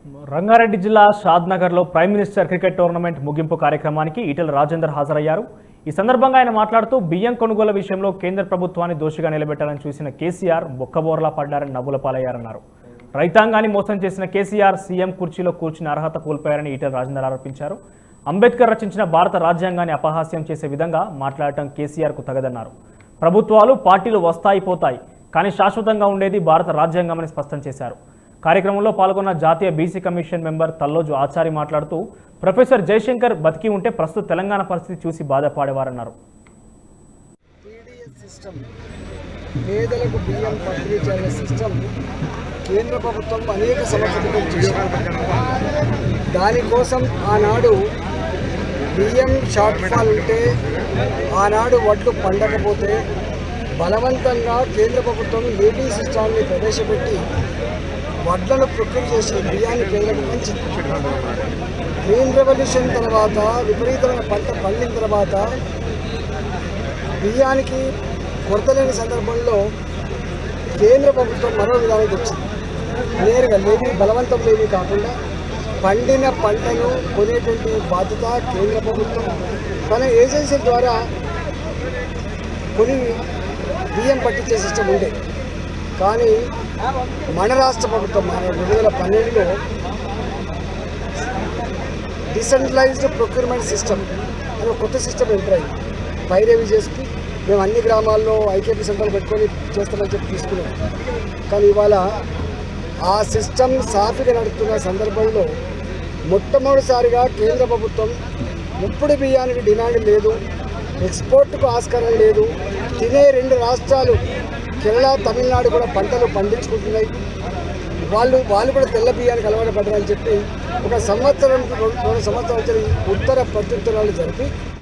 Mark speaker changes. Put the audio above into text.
Speaker 1: రంగారెడ్డి జిల్లా షాద్నగర్లో prime minister cricket tournament ముగింపు కార్యక్రమానికి ఈటెల రాజేందర్ హాజరయ్యారు ఈ సందర్భంగా ఆయన మాట్లాడుతూ బియ్యం కొనుగోలు విషయంలో కేంద్ర ప్రభుత్వాన్ని దోషిగా నిలబెట్టాలని చూసిన కేసీఆర్ బొక్కబోర్లా పడ్డారని నవ్వుల పాలయ్యారన్నారు రైతాంగాన్ని మోసం చేసిన కేసీఆర్ సీఎం కుర్చీలో కూర్చుని అర్హత కోల్పోయారని ఈటెల రాజేందర్ ఆరోపించారు అంబేద్కర్ రచించిన భారత రాజ్యాంగాన్ని అపహాస్యం చేసే విధంగా మాట్లాడటం కేసీఆర్కు తగదన్నారు ప్రభుత్వాలు పార్టీలు వస్తాయి పోతాయి కానీ శాశ్వతంగా ఉండేది భారత రాజ్యాంగమని స్పష్టం చేశారు కార్యక్రమంలో పాల్గొన్న జాతీయ BC commission member Talloju Achari మాట్లాడుతూ ప్రొఫెసర్ జయశంకర్ బతికి ఉంటే ప్రస్తుత తెలంగాణ పరిస్థితి చూసి బాధపడేవారన్నారు
Speaker 2: టీడీఎస్ సిస్టమ్ పేదలకు బియ్యం పంపిణీ చేయాలనే సిస్టమ్ కేంద్ర ప్రభుత్వం అనేక సంవత్సరాలు చేసింది దానికోసం ఆనాడు బియ్యం షార్ట్ ఫాల్ ఉంటే ఆనాడు వడ్లు పండకపోతే బలవంతంగా కేంద్ర ప్రభుత్వం ఏపీ సిస్టాన్ని ప్రవేశపెట్టి వడ్లను ప్రొక్యూర్ చేసి బియ్యాన్ని పేదలకు పెంచింది గ్రీన్ రెవల్యూషన్ తర్వాత విపరీతమైన పంట పండిన తర్వాత బియ్యానికి కొరత లేని సందర్భంలో కేంద్ర ప్రభుత్వం మరో విధానం తెచ్చింది నేరుగా లేవి బలవంతం లేవి కాకుండా పండిన పంటను కొనేటువంటి బాధ్యత కేంద్ర ప్రభుత్వం తన ఏజెన్సీల ద్వారా కొని బియ్యం పట్టించే సిస్టమ్ ఉండే కానీ మన రాష్ట్ర ప్రభుత్వం మన రెండు వేల పన్నెండులో డిసెంట్రలైజ్డ్ ప్రొక్యూర్మెంట్ సిస్టమ్ అని ఒక కొత్త సిస్టమ్ ఎంటర్ అయింది పైరేవి చేసి మేము అన్ని గ్రామాల్లో ఐకేపీ సెంటర్లు పెట్టుకొని చేస్తామని చెప్పి తీసుకున్నాం కానీ ఇవాళ ఆ సిస్టమ్ సాఫీగా నడుస్తున్న సందర్భంలో మొట్టమొదటిసారిగా కేంద్ర ప్రభుత్వం ముప్పుడు బియ్యానికి డిమాండ్ లేదు ఎక్స్పోర్ట్కు ఆస్కారం లేదు తినే రెండు రాష్ట్రాలు కేరళ తమిళనాడు కూడా పంటలు పండించుకుంటున్నాయి వాళ్ళు వాళ్ళు కూడా తెల్ల బియ్యానికి అలవాటు పడ్డారని చెప్పి ఒక సంవత్సరం రెండు సంవత్సరాలు ఉత్తర ప్రత్యుత్తరాలు జరిపి